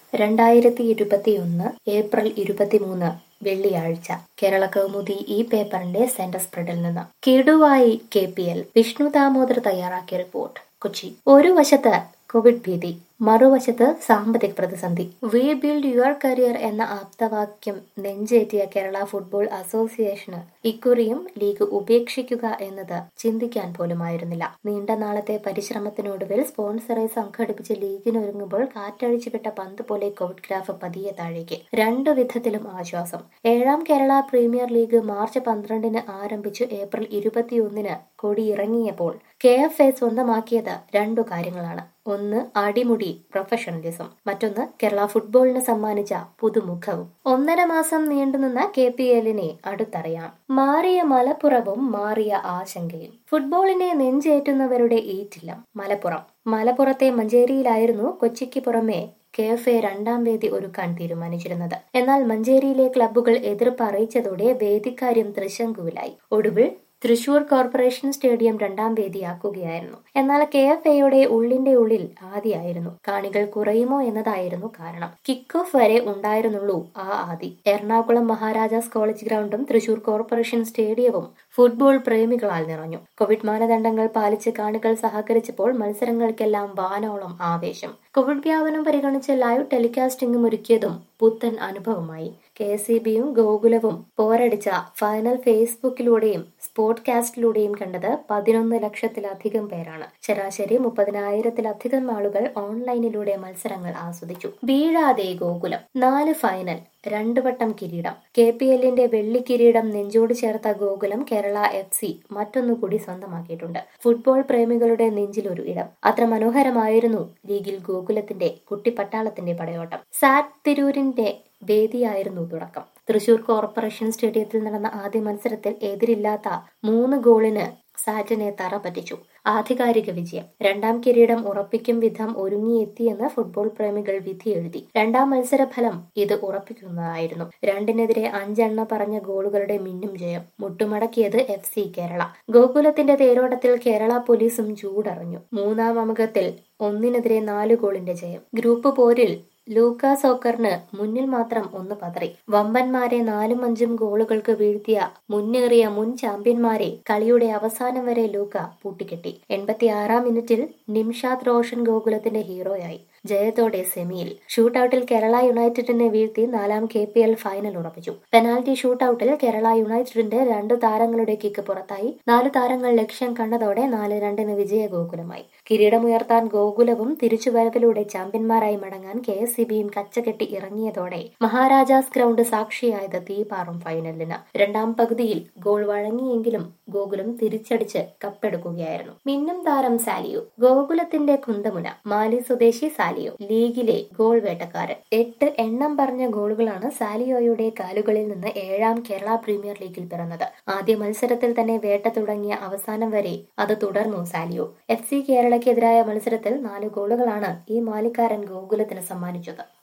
രണ്ടായിരത്തി ഇരുപത്തിയൊന്ന് ഏപ്രിൽ ഇരുപത്തിമൂന്ന് വെള്ളിയാഴ്ച കേരള കൗമുദി ഈ പേപ്പറിന്റെ സെന്റർ സ്പ്രെഡിൽ നിന്ന് കിടുവായി K P L Vishnu Damodar തയ്യാറാക്കിയ റിപ്പോർട്ട് കൊച്ചി ഒരു വശത്ത് കോവിഡ് ഭീതി മറുവശത്ത് സാമ്പത്തിക പ്രതിസന്ധി വി ബിൽഡ് യുവർ കരിയർ എന്ന ആപ്തവാക്യം നെഞ്ചേറ്റിയ കേരള ഫുട്ബോൾ അസോസിയേഷന് ഇക്കുറിയും ലീഗ് ഉപേക്ഷിക്കുക എന്നത് ചിന്തിക്കാൻ പോലുമായിരുന്നില്ല നീണ്ട നാളത്തെ പരിശ്രമത്തിനൊടുവിൽ സ്പോൺസറെ സംഘടിപ്പിച്ച് ലീഗിനൊരുങ്ങുമ്പോൾ കാറ്റഴിച്ചുവിട്ട പന്ത് പോലെ കോവിഡ് ഗ്രാഫ് പതിയെ താഴേക്ക് രണ്ടു വിധത്തിലും ആശ്വാസം ഏഴാം കേരള പ്രീമിയർ ലീഗ് മാർച്ച് പന്ത്രണ്ടിന് ആരംഭിച്ചു ഏപ്രിൽ ഇരുപത്തിയൊന്നിന് കൊടിയിറങ്ങിയപ്പോൾ കെ എഫ് എ സ്വന്തമാക്കിയത് രണ്ടു കാര്യങ്ങളാണ് ഒന്ന് അടിമുടി പ്രൊഫഷണലിസം മറ്റൊന്ന് കേരള ഫുട്ബോളിന് സമ്മാനിച്ച പുതുമുഖവും ഒന്നര മാസം നീണ്ടുനിന്ന കെ പി എല്ലിനെ അടുത്തറിയാം മാറിയ മലപ്പുറവും മാറിയ ആശങ്കയും ഫുട്ബോളിനെ നെഞ്ചേറ്റുന്നവരുടെ ഈറ്റില്ല മലപ്പുറം മലപ്പുറത്തെ മഞ്ചേരിയിലായിരുന്നു കൊച്ചിക്ക് പുറമെ കെ എഫ് എ രണ്ടാം വേദി ഒരുക്കാൻ തീരുമാനിച്ചിരുന്നത് എന്നാൽ മഞ്ചേരിയിലെ ക്ലബ്ബുകൾ എതിർപ്പ് അറിയിച്ചതോടെ വേദിക്കാര്യം തൃശങ്കുവിലായി ഒടുവിൽ തൃശൂർ കോർപ്പറേഷൻ സ്റ്റേഡിയം രണ്ടാം വേദിയാക്കുകയായിരുന്നു എന്നാൽ കെ എഫ് എയുടെ ഉള്ളിന്റെ ഉള്ളിൽ ആദിയായിരുന്നു കാണികൾ കുറയുമോ എന്നതായിരുന്നു കാരണം കിക്ക് ഓഫ് വരെ ഉണ്ടായിരുന്നുള്ളൂ ആ ആദി എറണാകുളം മഹാരാജാസ് കോളേജ് ഗ്രൗണ്ടും തൃശൂർ കോർപ്പറേഷൻ സ്റ്റേഡിയവും ഫുട്ബോൾ പ്രേമികളാൽ നിറഞ്ഞു കോവിഡ് മാനദണ്ഡങ്ങൾ പാലിച്ച് കാണികൾ സഹകരിച്ചപ്പോൾ മത്സരങ്ങൾക്കെല്ലാം വാനോളം ആവേശം കോവിഡ് വ്യാപനം പരിഗണിച്ച് ലൈവ് ടെലികാസ്റ്റിംഗും ഒരുക്കിയതും പുത്തൻ അനുഭവമായി കെ എസ് ഇ ബിയും ഗോകുലവും പോരടിച്ച ഫൈനൽ ഫേസ്ബുക്കിലൂടെയും സ്പോഡ്കാസ്റ്റിലൂടെയും കണ്ടത് പതിനൊന്ന് ലക്ഷത്തിലധികം പേരാണ് ശരാശരി മുപ്പതിനായിരത്തിലധികം ആളുകൾ ഓൺലൈനിലൂടെ മത്സരങ്ങൾ ആസ്വദിച്ചു വീഴാതെ ഗോകുലം നാല് ഫൈനൽ രണ്ടു വട്ടം കിരീടം കെ പി എല്ലിന്റെ വെള്ളി കിരീടം നെഞ്ചോട് ചേർത്ത ഗോകുലം കേരള എഫ് സി മറ്റൊന്നുകൂടി സ്വന്തമാക്കിയിട്ടുണ്ട് ഫുട്ബോൾ പ്രേമികളുടെ നെഞ്ചിൽ ഒരു ഇടം അത്ര മനോഹരമായിരുന്നു ലീഗിൽ ഗോകുലത്തിന്റെ കുട്ടിപ്പട്ടാളത്തിന്റെ പടയോട്ടം സാറ്റ് തിരൂരിന്റെ വേദിയായിരുന്നു തുടക്കം തൃശൂർ കോർപ്പറേഷൻ സ്റ്റേഡിയത്തിൽ നടന്ന ആദ്യ മത്സരത്തിൽ എതിരില്ലാത്ത മൂന്ന് ഗോളിന് സാറ്റിനെ തറ പറ്റിച്ചു ആധികാരിക വിജയം രണ്ടാം കിരീടം ഉറപ്പിക്കും വിധം ഒരുങ്ങിയെത്തിയെന്ന് ഫുട്ബോൾ പ്രേമികൾ വിധി എഴുതി രണ്ടാം മത്സരഫലം ഇത് ഉറപ്പിക്കുന്നതായിരുന്നു രണ്ടിനെതിരെ അഞ്ചെണ്ണ പറഞ്ഞ ഗോളുകളുടെ മിന്നും ജയം മുട്ടുമടക്കിയത് എഫ് സി കേരള ഗോകുലത്തിന്റെ തേരോട്ടത്തിൽ കേരള പോലീസും ചൂടറിഞ്ഞു മൂന്നാം അമുഖത്തിൽ ഒന്നിനെതിരെ നാല് ഗോളിന്റെ ജയം ഗ്രൂപ്പ് പോരിൽ ലൂക്ക സോക്കറിന് മുന്നിൽ മാത്രം ഒന്ന് പതറി വമ്പന്മാരെ നാലും അഞ്ചും ഗോളുകൾക്ക് വീഴ്ത്തിയ മുന്നേറിയ മുൻ ചാമ്പ്യന്മാരെ കളിയുടെ അവസാനം വരെ ലൂക്ക പൂട്ടിക്കെട്ടി എൺപത്തിയാറാം മിനിറ്റിൽ നിംഷാദ് റോഷൻ ഗോകുലത്തിന്റെ ഹീറോയായി ജയത്തോടെ സെമിയിൽ ഷൂട്ടൌട്ടിൽ കേരള യുണൈറ്റഡിനെ വീഴ്ത്തി നാലാം കെ പി എൽ ഫൈനൽ ഉറപ്പിച്ചു പെനാൽറ്റി ഷൂട്ടൌട്ടിൽ കേരള യുണൈറ്റഡിന്റെ രണ്ട് താരങ്ങളുടെ കിക്ക് പുറത്തായി നാല് താരങ്ങൾ ലക്ഷ്യം കണ്ടതോടെ നാല് രണ്ടിന് വിജയ ഗോകുലമായി കിരീടമുയർത്താൻ ഗോകുലവും തിരിച്ചുവരവിലൂടെ ചാമ്പ്യന്മാരായി മടങ്ങാൻ കെ എസ് സി ബിയും കച്ചകെട്ടി ഇറങ്ങിയതോടെ മഹാരാജാസ് ഗ്രൗണ്ട് സാക്ഷിയായത് തീപാറും ഫൈനലിന് രണ്ടാം പകുതിയിൽ ഗോൾ വഴങ്ങിയെങ്കിലും ഗോകുലം തിരിച്ചടിച്ച് കപ്പെടുക്കുകയായിരുന്നു മിന്നും താരം സാലിയോ ഗോകുലത്തിന്റെ കുന്തമുന മാലി സ്വദേശി സാലിയോ ലീഗിലെ ഗോൾ വേട്ടക്കാരൻ എട്ട് എണ്ണം പറഞ്ഞ ഗോളുകളാണ് സാലിയോയുടെ കാലുകളിൽ നിന്ന് ഏഴാം കേരള പ്രീമിയർ ലീഗിൽ പിറന്നത് ആദ്യ മത്സരത്തിൽ തന്നെ വേട്ട തുടങ്ങിയ അവസാനം വരെ അത് തുടർന്നു സാലിയോ എഫ് സി കേരളയ്ക്കെതിരായ മത്സരത്തിൽ നാല് ഗോളുകളാണ് ഈ മാലിക്കാരൻ ഗോകുലത്തിന് സമ്മാനിച്ചത്